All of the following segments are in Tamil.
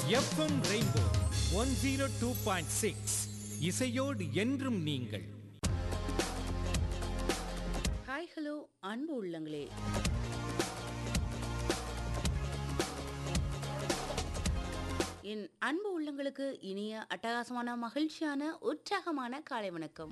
FM rainbow one zero two point six இசையோடு என்றும் நீங்கள் ஹாய் ஹலோ அன்பு உள்ளங்களே என் அன்பு உள்ளங்களுக்கு இனிய அட்டகாசமான மகிழ்ச்சியான உற்சாகமான காலை வணக்கம்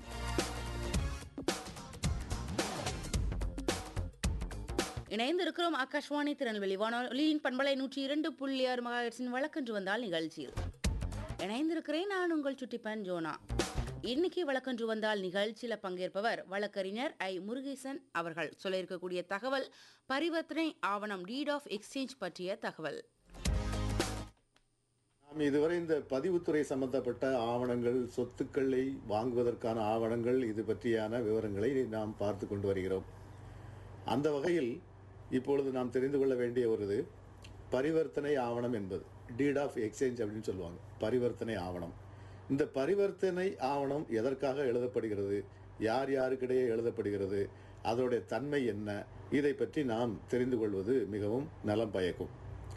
இணைந்திருக்கிறோம் ஆகாஷ்வாணி திருநெல்வேலி வானொலியின் பண்பலை நூற்றி இரண்டு புள்ளி ஆறு மகாஹெர்ட்ஸின் வழக்கன்று வந்தால் நிகழ்ச்சியில் இணைந்திருக்கிறேன் நான் உங்கள் சுட்டிப்பன் ஜோனா இன்னைக்கு வழக்கன்று வந்தால் நிகழ்ச்சியில் பங்கேற்பவர் வழக்கறிஞர் ஐ முருகேசன் அவர்கள் சொல்ல இருக்கக்கூடிய தகவல் பரிவர்த்தனை ஆவணம் டீட் ஆஃப் எக்ஸ்சேஞ்ச் பற்றிய தகவல் நாம் இதுவரை இந்த பதிவுத்துறை சம்பந்தப்பட்ட ஆவணங்கள் சொத்துக்களை வாங்குவதற்கான ஆவணங்கள் இது பற்றியான விவரங்களை நாம் பார்த்து கொண்டு வருகிறோம் அந்த வகையில் இப்பொழுது நாம் தெரிந்து கொள்ள வேண்டிய ஒரு இது பரிவர்த்தனை ஆவணம் என்பது டீட் ஆஃப் எக்ஸ்சேஞ்ச் அப்படின்னு சொல்லுவாங்க பரிவர்த்தனை ஆவணம் இந்த பரிவர்த்தனை ஆவணம் எதற்காக எழுதப்படுகிறது யார் யாருக்கிடையே எழுதப்படுகிறது அதனுடைய தன்மை என்ன இதை பற்றி நாம் தெரிந்து கொள்வது மிகவும் நலம் பயக்கும்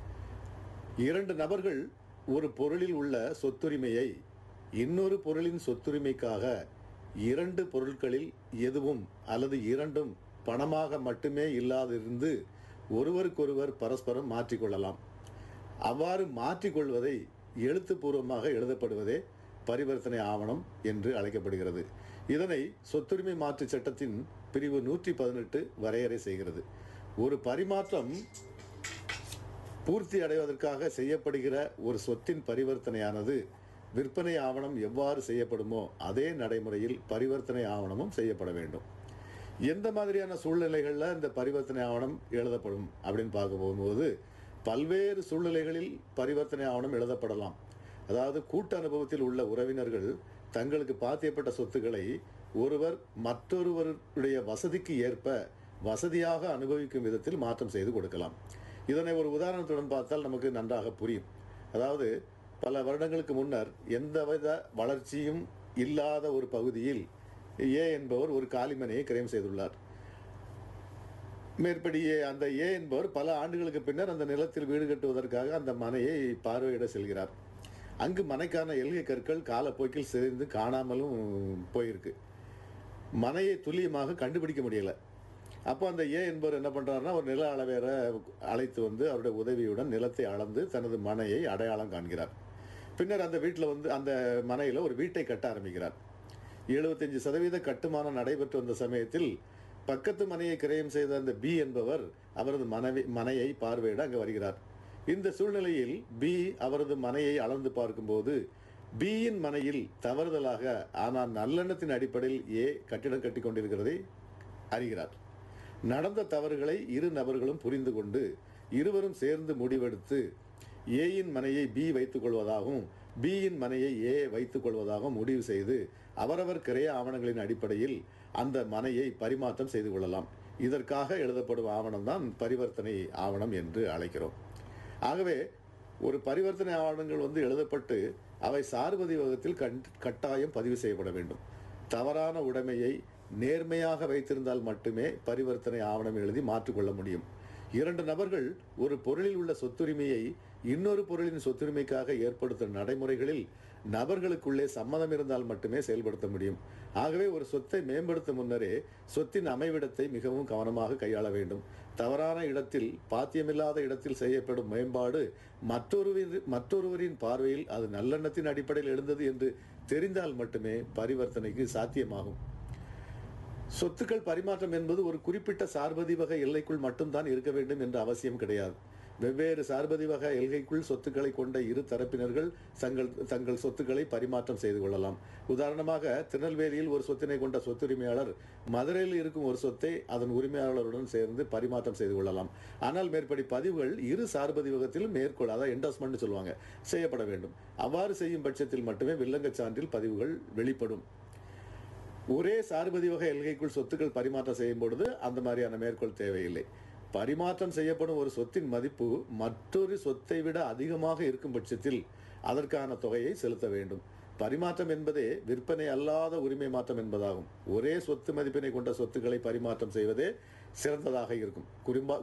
இரண்டு நபர்கள் ஒரு பொருளில் உள்ள சொத்துரிமையை இன்னொரு பொருளின் சொத்துரிமைக்காக இரண்டு பொருட்களில் எதுவும் அல்லது இரண்டும் பணமாக மட்டுமே இல்லாதிருந்து ஒருவருக்கொருவர் பரஸ்பரம் மாற்றிக்கொள்ளலாம் அவ்வாறு மாற்றிக்கொள்வதை எழுத்துப்பூர்வமாக எழுதப்படுவதே பரிவர்த்தனை ஆவணம் என்று அழைக்கப்படுகிறது இதனை சொத்துரிமை மாற்று சட்டத்தின் பிரிவு நூற்றி பதினெட்டு வரையறை செய்கிறது ஒரு பரிமாற்றம் பூர்த்தி அடைவதற்காக செய்யப்படுகிற ஒரு சொத்தின் பரிவர்த்தனையானது விற்பனை ஆவணம் எவ்வாறு செய்யப்படுமோ அதே நடைமுறையில் பரிவர்த்தனை ஆவணமும் செய்யப்பட வேண்டும் எந்த மாதிரியான சூழ்நிலைகளில் இந்த பரிவர்த்தனை ஆவணம் எழுதப்படும் அப்படின்னு பார்க்க போகும்போது பல்வேறு சூழ்நிலைகளில் பரிவர்த்தனை ஆவணம் எழுதப்படலாம் அதாவது கூட்டு அனுபவத்தில் உள்ள உறவினர்கள் தங்களுக்கு பாத்தியப்பட்ட சொத்துக்களை ஒருவர் மற்றொருவருடைய வசதிக்கு ஏற்ப வசதியாக அனுபவிக்கும் விதத்தில் மாற்றம் செய்து கொடுக்கலாம் இதனை ஒரு உதாரணத்துடன் பார்த்தால் நமக்கு நன்றாக புரியும் அதாவது பல வருடங்களுக்கு முன்னர் எந்தவித வளர்ச்சியும் இல்லாத ஒரு பகுதியில் ஏ என்பவர் ஒரு காலிமனையை கிரயம் செய்துள்ளார் மேற்படி அந்த ஏ என்பவர் பல ஆண்டுகளுக்கு பின்னர் அந்த நிலத்தில் வீடு கட்டுவதற்காக அந்த மனையை பார்வையிட செல்கிறார் அங்கு மனைக்கான எல்கை கற்கள் காலப்போக்கில் சிதைந்து காணாமலும் போயிருக்கு மனையை துல்லியமாக கண்டுபிடிக்க முடியல அப்போ அந்த ஏ என்பவர் என்ன பண்றாருன்னா ஒரு நில அளவேரை அழைத்து வந்து அவருடைய உதவியுடன் நிலத்தை அளந்து தனது மனையை அடையாளம் காண்கிறார் பின்னர் அந்த வீட்டில் வந்து அந்த மனையில் ஒரு வீட்டை கட்ட ஆரம்பிக்கிறார் எழுபத்தஞ்சு சதவீத கட்டுமானம் நடைபெற்று வந்த சமயத்தில் பக்கத்து மனையை கிரயம் செய்த அந்த பி என்பவர் அவரது மனைவி மனையை பார்வையிட அங்கு வருகிறார் இந்த சூழ்நிலையில் பி அவரது மனையை அளந்து பார்க்கும்போது பியின் மனையில் தவறுதலாக ஆனால் நல்லெண்ணத்தின் அடிப்படையில் ஏ கட்டிடம் கட்டி கொண்டிருக்கிறதை அறிகிறார் நடந்த தவறுகளை இரு நபர்களும் புரிந்து கொண்டு இருவரும் சேர்ந்து முடிவெடுத்து ஏயின் மனையை பி வைத்துக் கொள்வதாகவும் பியின் மனையை ஏ வைத்துக் கொள்வதாகவும் முடிவு செய்து அவரவர் கிரைய ஆவணங்களின் அடிப்படையில் அந்த மனையை பரிமாற்றம் செய்து கொள்ளலாம் இதற்காக எழுதப்படும் ஆவணம் தான் பரிவர்த்தனை ஆவணம் என்று அழைக்கிறோம் ஆகவே ஒரு பரிவர்த்தனை ஆவணங்கள் வந்து எழுதப்பட்டு அவை சார்பதிவகத்தில் கண் கட்டாயம் பதிவு செய்யப்பட வேண்டும் தவறான உடைமையை நேர்மையாக வைத்திருந்தால் மட்டுமே பரிவர்த்தனை ஆவணம் எழுதி மாற்றிக்கொள்ள முடியும் இரண்டு நபர்கள் ஒரு பொருளில் உள்ள சொத்துரிமையை இன்னொரு பொருளின் சொத்துரிமைக்காக ஏற்படுத்தும் நடைமுறைகளில் நபர்களுக்குள்ளே சம்மதம் இருந்தால் மட்டுமே செயல்படுத்த முடியும் ஆகவே ஒரு சொத்தை மேம்படுத்தும் முன்னரே சொத்தின் அமைவிடத்தை மிகவும் கவனமாக கையாள வேண்டும் தவறான இடத்தில் பாத்தியமில்லாத இடத்தில் செய்யப்படும் மேம்பாடு மற்றொருவர் மற்றொருவரின் பார்வையில் அது நல்லெண்ணத்தின் அடிப்படையில் எழுந்தது என்று தெரிந்தால் மட்டுமே பரிவர்த்தனைக்கு சாத்தியமாகும் சொத்துக்கள் பரிமாற்றம் என்பது ஒரு குறிப்பிட்ட சார்பதிவக எல்லைக்குள் மட்டும்தான் இருக்க வேண்டும் என்ற அவசியம் கிடையாது வெவ்வேறு சார்பதிவக எல்கைக்குள் சொத்துக்களை கொண்ட இரு தரப்பினர்கள் தங்கள் தங்கள் சொத்துக்களை பரிமாற்றம் செய்து கொள்ளலாம் உதாரணமாக திருநெல்வேலியில் ஒரு சொத்தினை கொண்ட சொத்துரிமையாளர் மதுரையில் இருக்கும் ஒரு சொத்தை அதன் உரிமையாளருடன் சேர்ந்து பரிமாற்றம் செய்து கொள்ளலாம் ஆனால் மேற்படி பதிவுகள் இரு சார்பதிவகத்திலும் மேற்கொள் அதாவது என்டாஸ்மெண்ட் சொல்லுவாங்க செய்யப்பட வேண்டும் அவ்வாறு செய்யும் பட்சத்தில் மட்டுமே வில்லங்கச் சான்றில் பதிவுகள் வெளிப்படும் ஒரே சார்பதிவக எல்கைக்குள் சொத்துக்கள் பரிமாற்றம் செய்யும் பொழுது அந்த மாதிரியான மேற்கோள் தேவையில்லை பரிமாற்றம் செய்யப்படும் ஒரு சொத்தின் மதிப்பு மற்றொரு சொத்தை விட அதிகமாக இருக்கும் பட்சத்தில் அதற்கான தொகையை செலுத்த வேண்டும் பரிமாற்றம் என்பதே விற்பனை அல்லாத உரிமை மாற்றம் என்பதாகும் ஒரே சொத்து மதிப்பினை கொண்ட சொத்துக்களை பரிமாற்றம் செய்வதே சிறந்ததாக இருக்கும் குறிப்பா